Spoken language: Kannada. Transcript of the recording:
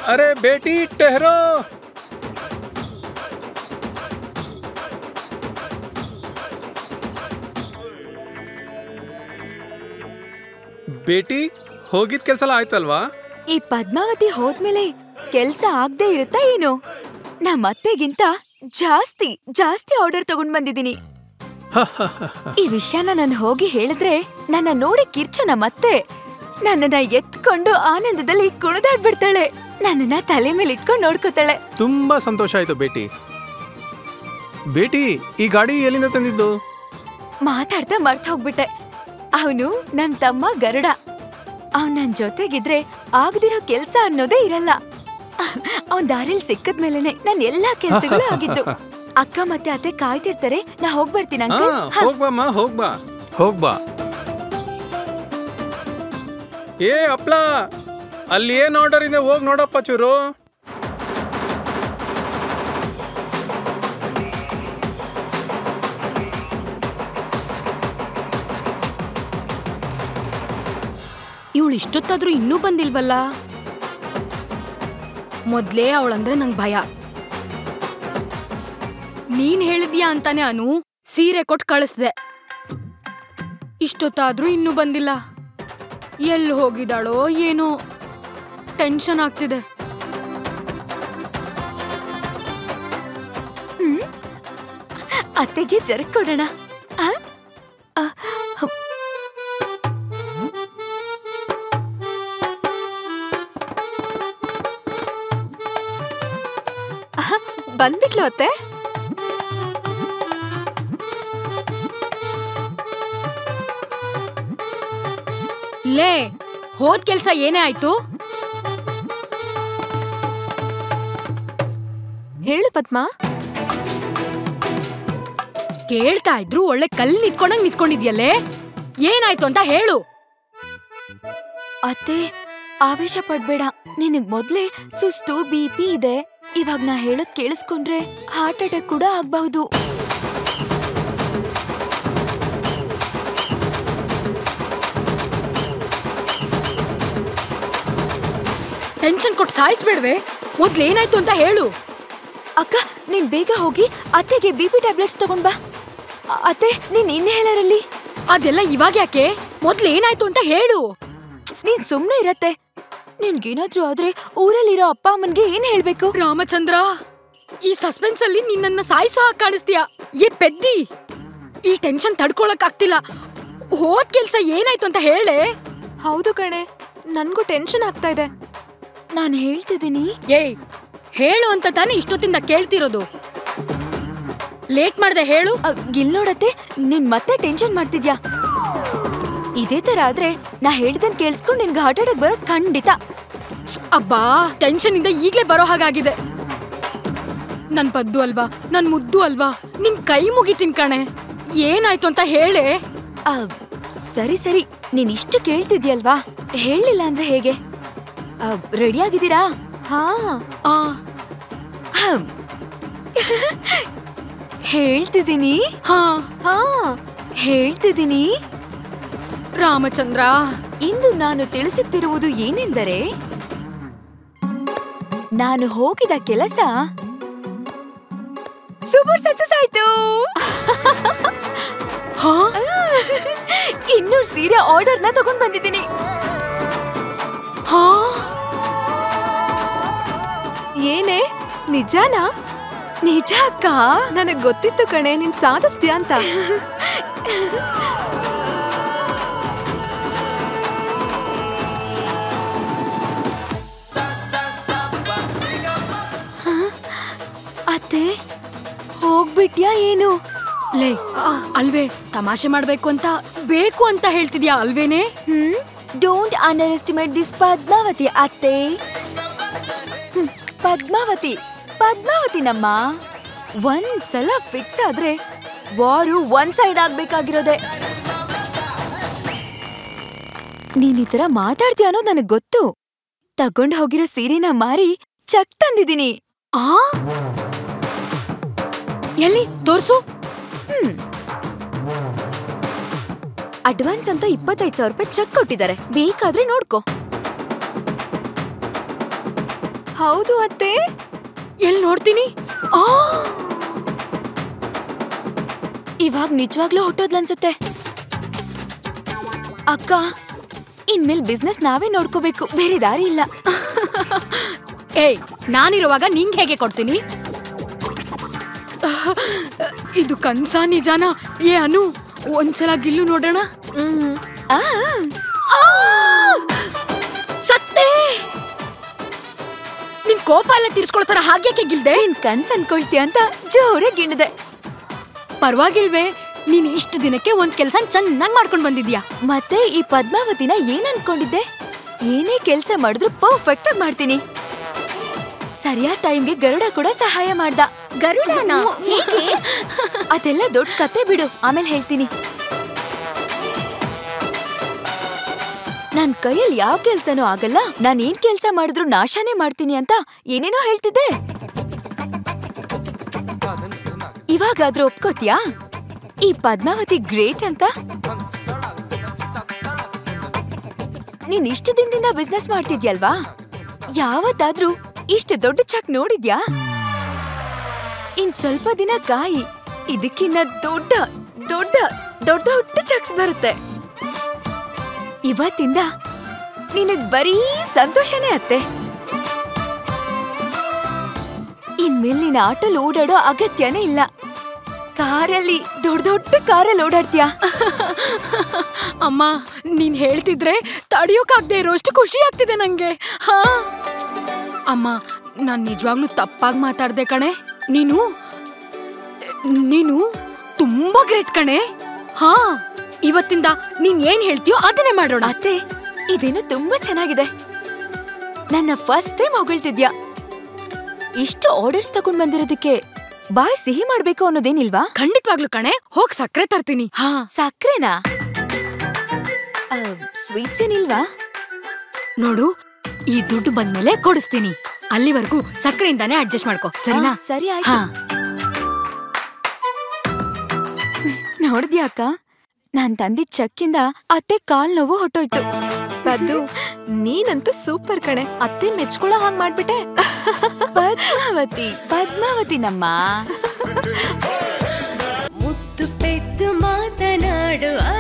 अरे बेटी ठहरो ಬೇಟಿ ಹೋಗಿದ್ ಕೆಲ್ಸ ಎಲ್ಲ ಆಯ್ತಲ್ವಾ ಈ ಪದ್ಮಾವತಿ ಹೋದ್ಮೇಲೆ ಕೆಲ್ಸ ಆಗ್ದೇ ಇರುತ್ತಾ ಏನು ನಮ್ಮ ಅತ್ತೆಗಿಂತ ಜಾಸ್ತಿ ಜಾಸ್ತಿ ಆರ್ಡರ್ ತಗೊಂಡ್ ಬಂದಿದ್ದೀನಿ ಈ ವಿಷಯನ ನಾನು ಹೋಗಿ ಹೇಳಿದ್ರೆ ನನ್ನ ನೋಡಿ ಕಿರ್ಚು ನಮ್ಮತ್ತೆ ನನ್ನನ್ನ ಎತ್ಕೊಂಡು ಆನಂದದಲ್ಲಿ ಕುಣಿದಾಡ್ಬಿಡ್ತಾಳೆ ನನ್ನನ್ನ ತಲೆ ಮೇಲೆ ಇಟ್ಕೊಂಡು ನೋಡ್ಕೋತಾಳೆ ತುಂಬಾ ಸಂತೋಷ ಆಯ್ತು ಬೇಟಿ ಬೇಟಿ ಈ ಗಾಡಿ ಎಲ್ಲಿಂದ ತಂದಿದ್ದು ಮಾತಾಡ್ತಾ ಮರ್ತ್ ಹೋಗ್ಬಿಟ್ಟೆ ಅವನು ನನ್ ತಮ್ಮ ಗರುಡ ಅವ್ನ್ ನನ್ ಜೊತೆಗಿದ್ರೆ ಆಗದಿರೋ ಕೆಲ್ಸ ಅನ್ನೋದೇ ಇರಲ್ಲ ಅವನ್ ದಾರಿಲ್ ಸಿಕ್ಕದ್ಮೇಲೆನೆ ನನ್ ಎಲ್ಲಾ ಕೆಲ್ಸಗಳು ಆಗಿದ್ದು ಅಕ್ಕ ಮತ್ತೆ ಅತ್ತೆ ಕಾಯ್ತಿರ್ತಾರೆ ನಾ ಹೋಗ್ಬರ್ತೀನಿ ಹಾ ಅಂಕಲ್ ಹ, ಹೋಗ್ಬಾಮ್ಮ ಹೋಗ್ಬಾ ಹೋಗ್ಬಾ ಏ ಅಪ್ಲ ಅಲ್ಲಿ ಏನ್ ಆರ್ಡರ್ ಇದೆ ಹೋಗ್ ನೋಡಪ್ಪ ಚೂರು ಇವಳು ಇಷ್ಟೊತ್ತಾದ್ರೂ ಇನ್ನೂ ಬಂದಿಲ್ವಲ್ಲ ಮೊದ್ಲೇ ಅವಳಂದ್ರೆ ನಂಗ್ ಭಯ ನೀನ್ ಹೇಳಿದ್ಯಾ ಅಂತಾನೆ ಅನು ಸೀರೆ ಕೊಟ್ಟು ಕಳಿಸ್ದೆ ಇಷ್ಟೊತ್ತಾದ್ರೂ ಇನ್ನೂ ಬಂದಿಲ್ಲ ಎಲ್ಲಿ ಹೋಗಿದಾಳೋ ಏನೋ ಟೆನ್ಷನ್ ಆಗ್ತಿದೆ ಅತ್ತೆಗೆ ಜರಕ್ ಕೊಡೋಣ ಆ? ಆ, ಹ. ಆಹ್, ಬಂದ್ಬಿಟ್ಲು ಅತ್ತೆ ಲೇ ಹೋದ್ ಕೆಲ್ಸ ಏನೇ ಆಯ್ತು ಹೇಳು ಪದ್ಮಾ ಕೇಳ್ತಾ ಇದ್ರು ಒಳ್ಳೆ ಕಲ್ ನಿತ್ಕೊಂಡಂಗ್ ನಿತ್ಕೊಂಡಿದ್ಯಲ್ಲೇ ಏನಾಯ್ತು ಅಂತ ಹೇಳು ಅತ್ತೆ ಆವೇಶ ಪಡ್ಬೇಡ ನಿನಗ್ ಮೊದ್ಲೇ ಸುಸ್ತು ಬಿ ಪಿ ಇದೆ ಇವಾಗ ನಾ ಹೇಳೋದ್ ಕೇಳಿಸ್ಕೊಂಡ್ರೆ ಹಾರ್ಟ್ ಅಟ್ಯಾಕ್ ಕೂಡ ಆಗ್ಬಹುದು ಟೆನ್ಷನ್ ಕೊಟ್ಟು ಸಾಯಿಸ್ಬೇಡ್ವೆ ಮೊದ್ಲೇನಾಯ್ತು ಅಂತ ಹೇಳು ಅಕ್ಕ ನೀನ್ ಬೇಗ ಹೋಗಿ ಅತ್ತೆಗೆ ಬಿ ಪಿ ಟ್ಯಾಬ್ಲೆಟ್ಸ್ ತಗೊಂಡ್ ಬಾ ಅ- ಅತ್ತೆ ನೀನ್ ಇನ್ಹೇಲರ್ ಅಲ್ಲಿ ಅದೆಲ್ಲ ಇವಾಗ ಯಾಕೆ ಮೊದ್ಲೇನಾಯ್ತು ಅಂತ ಹೇಳು ನೀನ್ ಸುಮ್ನೆ ಇರತ್ತೆ ನಿನ್ಗೇನಾದ್ರೂ ಆದ್ರೆ ಊರಲ್ಲಿರೋ ಅಪ್ಪ ಅಮ್ಮನ್ಗೆ ಏನ್ ಹೇಳ್ಬೇಕು ರಾಮಚಂದ್ರ ಈ ಸಸ್ಪೆನ್ಸ್ ಅಲ್ಲಿ ನಿನ್ನನ್ನ ಸಾಯಿಸೋ ಹಾಗೆ ಕಾಣಿಸ್ತೀಯ ಏ ಪೆದ್ದಿ ಈ ಟೆನ್ಷನ್ ತಡ್ಕೊಳಕ್ ಆಗ್ತಿಲ್ಲ ಹೋದ್ ಕೆಲ್ಸ ಏನಾಯ್ತು ಅಂತ ಹೇಳೆ ಹೌದು ಕಣೆ ನನ್ಗೂ ಟೆನ್ಷನ್ ಆಗ್ತಾ ಇದೆ ನಾನ್ ಹೇಳ್ತಿದ್ದೀನಿ ಏಯ್ ಹೇಳು ಅಂತ ತಾನೇ ಇಷ್ಟೊತ್ತಿಂದ ಕೇಳ್ತಿರೋದು ಲೇಟ್ ಮಾಡ್ದೆ ಹೇಳು ಅ, ಇಲ್ ನೋಡತ್ತೆ ನೀನ್ ಮತ್ತೆ ಟೆನ್ಷನ್ ಮಾಡ್ತಿದ್ಯಾ ಇದೇ ತರ ಆದ್ರೆ ನಾ ಹೇಳ್ದನ್ ಕೇಳಿಸ್ಕೊಂಡ್ ನಿನ್ಗೆ ಹಾರ್ಟ್ ಅಟ್ಯಾಕ್ ಬರೋದ್ ಖಂಡಿತ ಅಬ್ಬಾ ಟೆನ್ಷನ್ ಇಂದ ಈಗ್ಲೇ ಬರೋ ಹಾಗಾಗಿದೆ ನನ್ ಪದ್ದು ಅಲ್ವಾ ನನ್ ಮುದ್ದು ಅಲ್ವಾ ನಿನ್ ಕೈ ಮುಗಿತೀನಿ ಕಣೆ ಏನಾಯ್ತು ಅಂತ ಹೇಳೆ ಆ, ಸರಿ ಸರಿ ನೀನ್ ಇಷ್ಟು ಕೇಳ್ತಿದ್ಯಲ್ವಾ ಹೇಳಿಲ್ಲ ಅಂದ್ರೆ ಹೇಗೆ ರೆಡಿ ಆಗಿದ್ದೀರಾ ಹಾ ಆ ಹಮ್. ಹೇಳ್ತಿದ್ದೀನಿ ಹಾ ಹಾ ಹೇಳ್ತಿದ್ದೀನಿ ರಾಮಚಂದ್ರ ಇಂದು ನಾನು ತಿಳಿಸುತ್ತಿರುವುದು ಏನೆಂದರೆ ನಾನು ಹೋಗಿದ ಕೆಲಸ ಸೂಪರ್ ಸಕ್ಸಸ್ ಆಯ್ತು ಹಾ ಇನ್ನೂರು ಸೀರೆ ಆರ್ಡರ್ನ ತಗೊಂಡ್ ಬಂದಿದ್ದೀನಿ ಹಾ ಏನೇ ನಿಜಾನಾ ನಿಜ ಅಕ್ಕ ನನಗ್ ಗೊತ್ತಿತ್ತು ಕಣೆ ನೀನ್ ಸಾಧಿಸ್ತೀಯ ಅಂತ ಹ? ಅತ್ತೆ ಹೋಗ್ಬಿಟ್ಯಾ ಏನು ಲೇ ಆ, ಅಲ್ವೇ ತಮಾಷೆ ಮಾಡ್ಬೇಕು ಅಂತ ಬೇಕು ಅಂತ ಹೇಳ್ತಿದ್ಯಾ ಅಲ್ವೇನೆ hmm don't underestimate this Padmavathi ಅತ್ತೆ ಹ್ಮ್, ಪದ್ಮಾವತಿ ಪದ್ಮಾವತಿ ನಮ್ಮ ಒಂದ್ಸಲ ಫಿಕ್ಸ್ ಆದ್ರೆ ವಾರು ಒನ್ ಸೈಡ್ ಆಗ್ಬೇಕಾಗಿರೋದೆ ನೀನ್ ಈ ತರ ಮಾತಾಡ್ತೀಯ ಅನ್ನೋದು ನನಗ್ ಗೊತ್ತು ತಗೊಂಡ್ ಹೋಗಿರೋ ಸೀರೆನ ಮಾರಿ ಚಕ್ ತಂದಿದ್ದೀನಿ ಆ ಎಲ್ಲಿ ತೋರ್ಸು ಅಡ್ವಾನ್ಸ್ ಅಂತ ಇಪ್ಪತ್ತೈದು ಸಾವಿರ ರೂಪಾಯಿ ಚೆಕ್ ಕೊಟ್ಟಿದ್ದಾರೆ ಬೇಕಾದ್ರೆ ನೋಡ್ಕೊ ಹೌದು ಅತ್ತೆ ಎಲ್ ನೋಡ್ತೀನಿ ಆ ಇವಾಗ ನಿಜವಾಗ್ಲೂ ಹುಟ್ಟೋದ್ಲನ್ಸತ್ತೆ ಅಕ್ಕ ಇನ್ಮೇಲ್ ಬಿಸ್ನೆಸ್ ನಾವೇ ನೋಡ್ಕೋಬೇಕು ಬೇರೆ ದಾರಿ ಇಲ್ಲ ಏಯ್ ನಾನಿರುವಾಗ ನಿಂಗ್ ಹೇಗೆ ಕೊಡ್ತೀನಿ ಇದು ಕನ್ಸ ನಿಜಾನ ಏ ಅನು ಒಂದ್ಸಲ ಗಿಲ್ಲು ನೋಡೋಣ ಆ, ಸತ್ತೆ ನಿನ್ ಕೋಪ ಎಲ್ಲ ತೀರ್ಸ್ಕೊಳ್ತಾರ ಹಾಗ್ಯಾಕೆ ಗಿಲ್ದೆ ನಿನ್ ಕನ್ಸ್ ಅನ್ಕೊಳ್ತೀಯ ಅಂತ ಜೋರೇ ಗಿಣದೆ ಪರವಾಗಿಲ್ವೇ ನೀನ್ ಇಷ್ಟು ದಿನಕ್ಕೆ ಒಂದ್ ಕೆಲ್ಸ ಚೆನ್ನಾಗ್ ಮಾಡ್ಕೊಂಡ್ ಬಂದಿದ್ಯಾ ಮತ್ತೆ ಈ ಪದ್ಮಾವತಿನ ಏನ್ ಅನ್ಕೊಂಡಿದ್ದೆ ಏನೇ ಕೆಲ್ಸ ಮಾಡಿದ್ರು ಪರ್ಫೆಕ್ಟ್ ಆಗಿ ಮಾಡ್ತೀನಿ ಸರಿಯಾದ ಟೈಮ್ಗೆ ಗರುಡ ಕೂಡ ಸಹಾಯ ಮಾಡ್ದ ಗರುಡನ ಅದೆಲ್ಲ ದೊಡ್ಡ ಕತೆ ಬಿಡು ಆಮೇಲೆ ಹೇಳ್ತೀನಿ ನನ್ ಕೈಯಲ್ಲಿ ಯಾವ ಕೆಲ್ಸನೂ ಆಗಲ್ಲ ನಾನ್ ಏನ್ ಕೆಲ್ಸ ಮಾಡಿದ್ರು ನಾಶನೇ ಮಾಡ್ತೀನಿ ಅಂತ ಏನೇನೋ ಹೇಳ್ತಿದ್ದೆ ಇವಾಗಾದ್ರೂ ಒಪ್ಕೋತ್ಯಾ ಈ ಪದ್ಮಾವತಿ ಗ್ರೇಟ್ ಅಂತ ನೀನ್ ಇಷ್ಟು ದಿನದಿಂದ ಬಿಸ್ನೆಸ್ ಮಾಡ್ತಿದ್ಯಲ್ವಾ ಯಾವತ್ತಾದ್ರೂ ಇಷ್ಟು ದೊಡ್ಡ ಚೆಕ್ ನೋಡಿದ್ಯಾ ಇನ್ ಸ್ವಲ್ಪ ದಿನ ಕಾಯಿ ಇದಕ್ಕಿನ್ನ ದೊಡ್ಡ ದೊಡ್ಡ ದೊಡ್ಡ ದೊಡ್ಡ ಚೆಕ್ಸ್ ಬರುತ್ತೆ ಇವತ್ತಿಂದ ನಿನಗ್ ಬರೀ ಸಂತೋಷನೇ ಅತ್ತೆ ಇನ್ಮೇಲೆ ನೀನ್ ಆಟೋಲ್ ಓಡಾಡೋ ಅಗತ್ಯನೇ ಇಲ್ಲ ಕಾರಲ್ಲಿ ದೊಡ್ಡ ದೊಡ್ಡ ಕಾರಲ್ಲಿ ಓಡಾಡ್ತೀಯಾ ಅಮ್ಮ ನೀನ್ ಹೇಳ್ತಿದ್ರೆ ತಡಿಯೋಕಾಗ್ದೇ ಇರೋಷ್ಟು ಖುಷಿ ಆಗ್ತಿದೆ ನಂಗೆ ಹಾ ಅಮ್ಮ ನಾನ್ ನಿಜವಾಗ್ಲೂ ತಪ್ಪಾಗಿ ಮಾತಾಡ್ದೆ ಕಣೆ ನೀನು ನೀನು ತುಂಬಾ ಗ್ರೇಟ್ ಕಣೆ ಹಾ ಇವತ್ತಿಂದ ನೀನ್ ಏನ್ ಹೇಳ್ತೀಯೋ ಅದನ್ನೇ ಮಾಡೋಣ ಅತ್ತೆ ಇದೇನು ತುಂಬಾ ಚೆನ್ನಾಗಿದೆ ನನ್ನ ಫಸ್ಟ್ ಟೈಮ್ ಹೊಗಳ್ತಿದ್ಯಾ ಇಷ್ಟು ಆರ್ಡರ್ಸ್ ತಗೊಂಡ್ ಬಂದಿರೋದಕ್ಕೆ ಬಾಯ್ ಸಿಹಿ ಮಾಡ್ಬೇಕು ಅನ್ನೋದೇನಿಲ್ವಾ ಖಂಡಿತವಾಗ್ಲು ಕಣೆ ಹೋಗ್ ಸಕ್ರೆ ತರ್ತೀನಿ ಹಾ ಸಕ್ರೆನಾ ಸ್ವೀಟ್ಸ್ ಏನಿಲ್ವಾ ನೋಡು ಈ ದುಡ್ಡು ಬಂದ್ಮೇಲೆ ಕೊಡಿಸ್ತೀನಿ ಅಲ್ಲಿವರೆಗೂ ಸಕ್ಕರೆಯಿಂದಾನೇ ಅಡ್ಜಸ್ಟ್ ಮಾಡ್ಕೋ ಸರಿನಾ ಆ, ಸರಿ ಆಯ್ತು ಹಾ ನೋಡಿದ್ಯಾ ಅಕ್ಕ ನಾನ್ ತಂದಿದ್ ಚಕ್ಕಿಂದ ಅತ್ತೆ ಕಾಲ್ ನೋವು ಹೊಟ್ಟೋಯ್ತು ಪದ್ದು ನೀನಂತೂ ಸೂಪರ್ ಕಣೆ ಅತ್ತೆ ಮೆಚ್ಕೊಳ್ಳೋ ಹಾಗ್ ಮಾಡ್ಬಿಟ್ಟೆ ಪದ್ಮಾವತಿ ಪದ್ಮಾವತಿ ನಮ್ಮ ಮುತ್ತು ಪೆದ್ದು ಮಾತನಾಡು